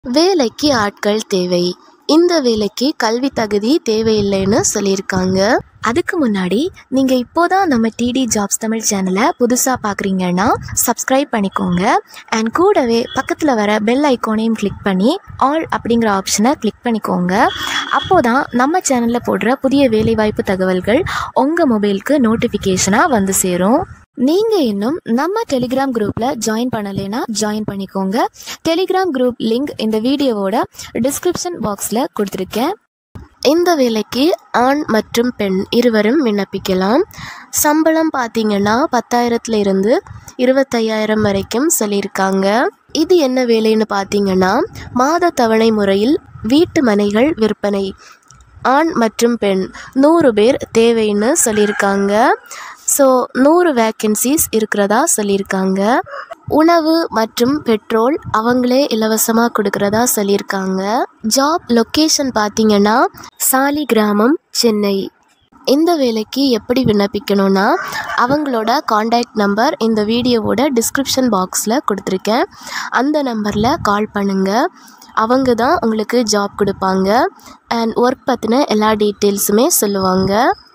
வேலைக்கு ஆட்கள் தேவை இந்த வேலைக்கு கல்வி தகுதி தேவையில்லைன்னு சொல்லியிருக்காங்க அதுக்கு முன்னாடி நீங்கள் இப்போதான் நம்ம டிடி ஜாப்ஸ் தமிழ் சேனலை புதுசாக பார்க்குறீங்கன்னா சப்ஸ்கிரைப் பண்ணிக்கோங்க அண்ட் கூடவே பக்கத்தில் வர பெல் ஐக்கானையும் கிளிக் பண்ணி ஆல் அப்படிங்கிற ஆப்ஷனை கிளிக் பண்ணிக்கோங்க அப்போதான் நம்ம சேனலில் போடுற புதிய வேலைவாய்ப்பு தகவல்கள் உங்கள் மொபைலுக்கு நோட்டிஃபிகேஷனாக வந்து சேரும் நீங்கள் இன்னும் நம்ம டெலிகிராம் குரூப்பில் ஜாயின் பண்ணலைன்னா ஜாயின் பண்ணிக்கோங்க டெலிகிராம் குரூப் லிங்க் இந்த வீடியோவோட டிஸ்கிரிப்ஷன் பாக்ஸில் கொடுத்துருக்கேன் இந்த வேலைக்கு ஆண் மற்றும் பெண் இருவரும் விண்ணப்பிக்கலாம் சம்பளம் பார்த்தீங்கன்னா பத்தாயிரத்துல இருந்து இருபத்தையாயிரம் வரைக்கும் சொல்லியிருக்காங்க இது என்ன வேலைன்னு பார்த்தீங்கன்னா மாத தவணை முறையில் வீட்டு மனைகள் விற்பனை ஆண் மற்றும் பெண் நூறு பேர் தேவைன்னு சொல்லியிருக்காங்க ஸோ நூறு வேக்கன்சிஸ் இருக்கிறதா சொல்லியிருக்காங்க உணவு மற்றும் பெட்ரோல் அவங்களே இலவசமாக கொடுக்குறதா சொல்லியிருக்காங்க ஜாப் லொக்கேஷன் பார்த்தீங்கன்னா சாலி கிராமம் சென்னை இந்த வேலைக்கு எப்படி விண்ணப்பிக்கணும்னா அவங்களோட காண்டாக்ட் நம்பர் இந்த வீடியோவோட டிஸ்கிரிப்ஷன் பாக்ஸில் கொடுத்துருக்கேன் அந்த நம்பரில் கால் பண்ணுங்கள் அவங்க தான் உங்களுக்கு ஜாப் கொடுப்பாங்க அண்ட் ஒர்க் பற்றின எல்லா டீட்டெயில்ஸுமே சொல்லுவாங்க